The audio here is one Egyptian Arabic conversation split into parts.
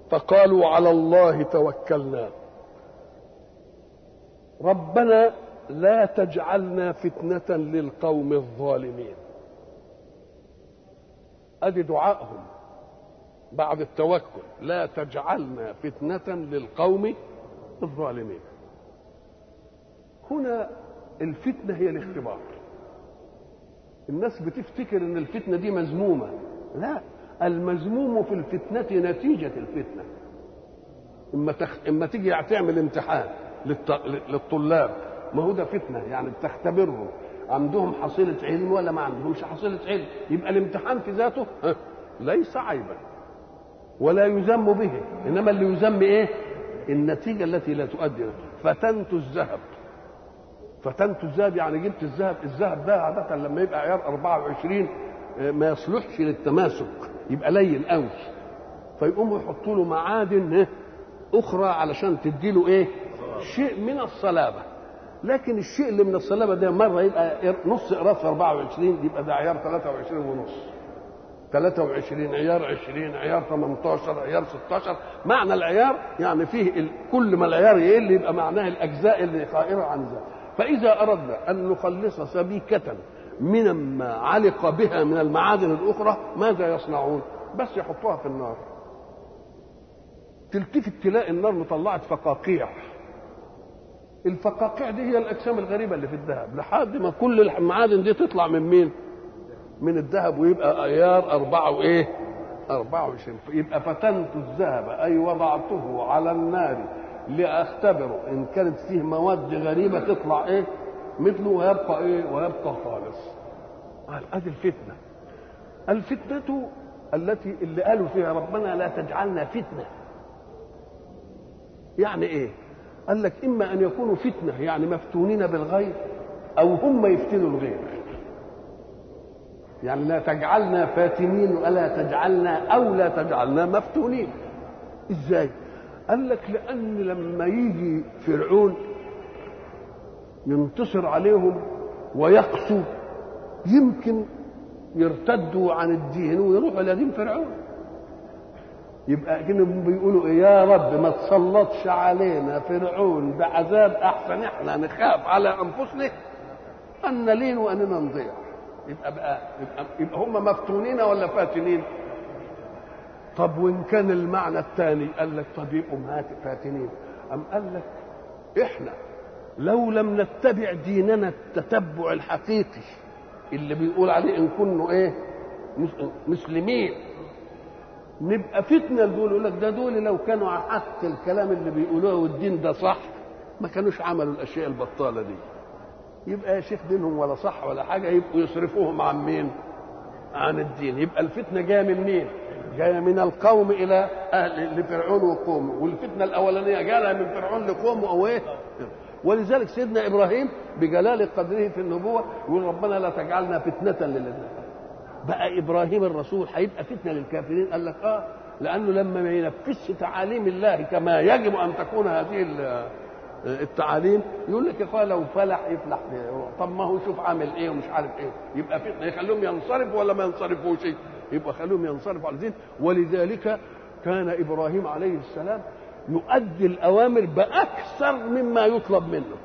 فقالوا على الله توكلنا ربنا لا تجعلنا فتنة للقوم الظالمين ادي دعائهم بعد التوكل لا تجعلنا فتنة للقوم الظالمين هنا الفتنة هي الاختبار الناس بتفتكر ان الفتنة دي مذمومة لا المذموم في الفتنة نتيجة الفتنة اما تخ... اما تيجي تعمل امتحان للط... للطلاب ما هو ده فتنة يعني بتختبرهم عندهم حصيلة علم ولا ما عندهمش حصيلة علم يبقى الامتحان في ذاته ليس عيبا ولا يذم به انما اللي يذم ايه النتيجة التي لا تؤدي فتنت الذهب فتنت الذهب يعني جبت الذهب الذهب ده عادة لما يبقى عيار 24 ما يصلحش للتماسك يبقى لين قوي فيقوموا يحطوا له معادن اخرى علشان تدي له ايه شيء من الصلابه لكن الشيء اللي من الصلابه ده مره يبقى نص قراص 24 يبقى ده عيار 23 ونص 23 عيار 20 عيار 18 عيار 16 معنى العيار يعني فيه ال... كل ما العيار يقل يبقى معناه الاجزاء اللي خائره عن ذلك فاذا اردنا ان نخلص سبيكه من ما علق بها من المعادن الاخرى ماذا يصنعون بس يحطوها في النار تلتفت تلاقي النار مطلعت فقاقيع الفقاقيع دي هي الاجسام الغريبه اللي في الذهب لحد ما كل المعادن دي تطلع من مين من الذهب ويبقى ايار أربعة وايه أربعة وعشرين يبقى فتنت الذهب أي وضعته على النار لأختبره إن كانت فيه مواد غريبة تطلع إيه مثله ويبقى إيه ويبقى خالص قال أدي الفتنة الفتنة التي اللي قالوا فيها ربنا لا تجعلنا فتنة يعني إيه قال لك إما أن يكونوا فتنة يعني مفتونين بالغير أو هم يفتنوا الغير يعني لا تجعلنا فاتنين ولا تجعلنا او لا تجعلنا مفتونين ازاي قال لك لان لما يجي فرعون ينتصر عليهم ويقسو يمكن يرتدوا عن الدين ويروحوا الى دين فرعون يبقى كانهم بيقولوا يا رب ما تسلطش علينا فرعون بعذاب احسن احنا نخاف على انفسنا ان نلين واننا نضيع يبقى بقى يبقى, يبقى هم مفتونين ولا فاتنين طب وان كان المعنى الثاني قال لك طب يبقوا فاتنين ام قال لك احنا لو لم نتبع ديننا التتبع الحقيقي اللي بيقول عليه ان كنا ايه مسلمين نبقى فتنه لدول يقول لك ده دول لو كانوا على حق الكلام اللي بيقولوه والدين ده صح ما كانوش عملوا الاشياء البطاله دي يبقى يا شيخ دينهم ولا صح ولا حاجه يبقوا يصرفوهم عن مين؟ عن الدين يبقى الفتنه جايه من مين؟ جايه من القوم الى اهل لفرعون وقومه والفتنه الاولانيه جايه من فرعون لقومه او ايه؟ ولذلك سيدنا ابراهيم بجلال قدره في النبوه يقول ربنا لا تجعلنا فتنه للذين بقى ابراهيم الرسول هيبقى فتنه للكافرين قال لك اه لانه لما ما ينفذش تعاليم الله كما يجب ان تكون هذه التعاليم يقول لك يا اخويا لو فلح يفلح طب ما هو شوف عامل ايه ومش عارف ايه يبقى فتنه يخليهم ينصرفوا ولا ما ينصرفوش يبقى خليهم ينصرفوا على الدين ولذلك كان ابراهيم عليه السلام يؤدي الاوامر باكثر مما يطلب منه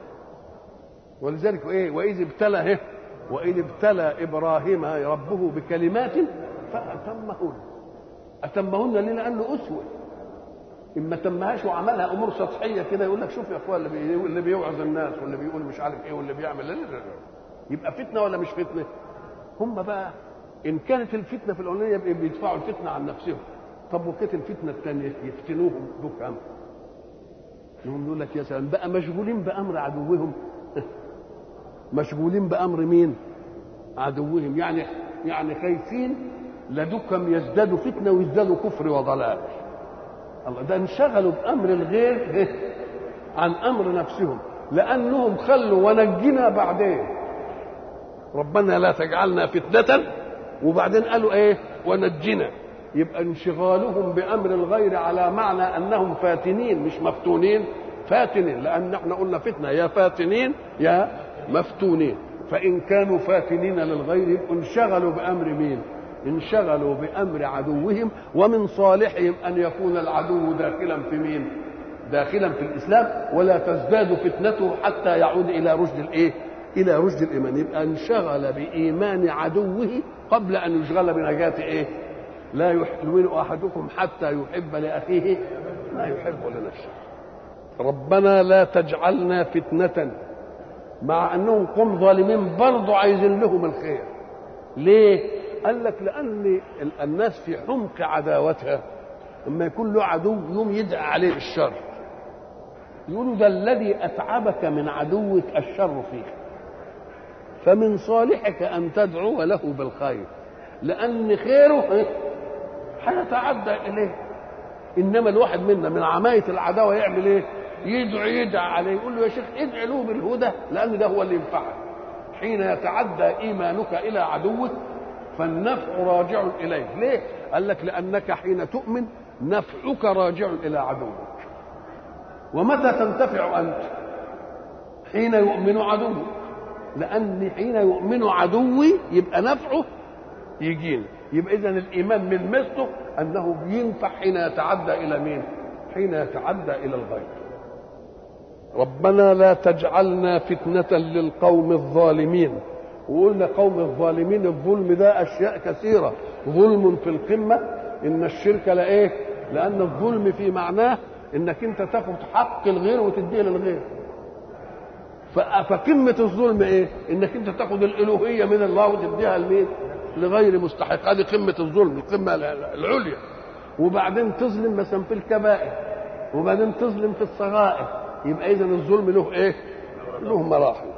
ولذلك ايه واذ ابتلى ايه واذ ابتلى ابراهيم ربه بكلمات فاتمهن اتمهن ليه لانه اسوه اما تمهاش وعملها امور سطحيه كده يقول لك شوف يا اخويا اللي, بي... اللي بيوعظ الناس واللي بيقول مش عارف ايه واللي بيعمل لا لا لا. يبقى فتنه ولا مش فتنه؟ هم بقى ان كانت الفتنه في الاولانيه يبقى بيدفعوا الفتنه عن نفسهم طب وكانت الفتنه الثانيه يفتنوهم بكم يقوم يقول لك يا سلام بقى مشغولين بامر عدوهم مشغولين بامر مين؟ عدوهم يعني يعني خايفين لدكم يزدادوا فتنه ويزدادوا كفر وضلال الله ده انشغلوا بامر الغير عن امر نفسهم لانهم خلوا ونجنا بعدين ربنا لا تجعلنا فتنه وبعدين قالوا ايه ونجنا يبقى انشغالهم بامر الغير على معنى انهم فاتنين مش مفتونين فاتنين لان احنا قلنا فتنه يا فاتنين يا مفتونين فان كانوا فاتنين للغير يبقوا انشغلوا بامر مين انشغلوا بامر عدوهم ومن صالحهم ان يكون العدو داخلا في مين داخلا في الاسلام ولا تزداد فتنته حتى يعود الى رشد الايه الى رشد الايمان يبقى انشغل بايمان عدوه قبل ان يشغل بنجاه ايه لا يؤمن احدكم حتى يحب لاخيه ما يحب لنفسه ربنا لا تجعلنا فتنه مع انهم قوم ظالمين برضه عايزين لهم الخير ليه قال لك لان الناس في حمق عداوتها لما يكون له عدو يوم يدعى عليه الشر يقولوا ده الذي اتعبك من عدوك الشر فيه فمن صالحك ان تدعو له بالخير لان خيره هيتعدى اليه انما الواحد منا من عمايه العداوه يعمل ايه يدعو يدعى عليه يقول له يا شيخ ادعي له بالهدى لان ده هو اللي ينفعك حين يتعدى ايمانك الى عدوك فالنفع راجع اليك ليه قال لك لانك حين تؤمن نفعك راجع الى عدوك ومتى تنتفع انت حين يؤمن عدوك لان حين يؤمن عدوي يبقى نفعه يجينا يبقى اذا الايمان من مثله انه بينفع حين يتعدى الى مين حين يتعدى الى الغير ربنا لا تجعلنا فتنة للقوم الظالمين وقلنا قوم الظالمين الظلم ده أشياء كثيرة ظلم في القمة إن الشرك لإيه لأن الظلم في معناه إنك أنت تاخد حق الغير وتديه للغير فقمة الظلم إيه إنك أنت تاخد الألوهية من الله وتديها لمين لغير مستحق هذه قمة الظلم القمة العليا وبعدين تظلم مثلا في الكبائر وبعدين تظلم في الصغائر يبقى اذا الظلم له ايه له مراحل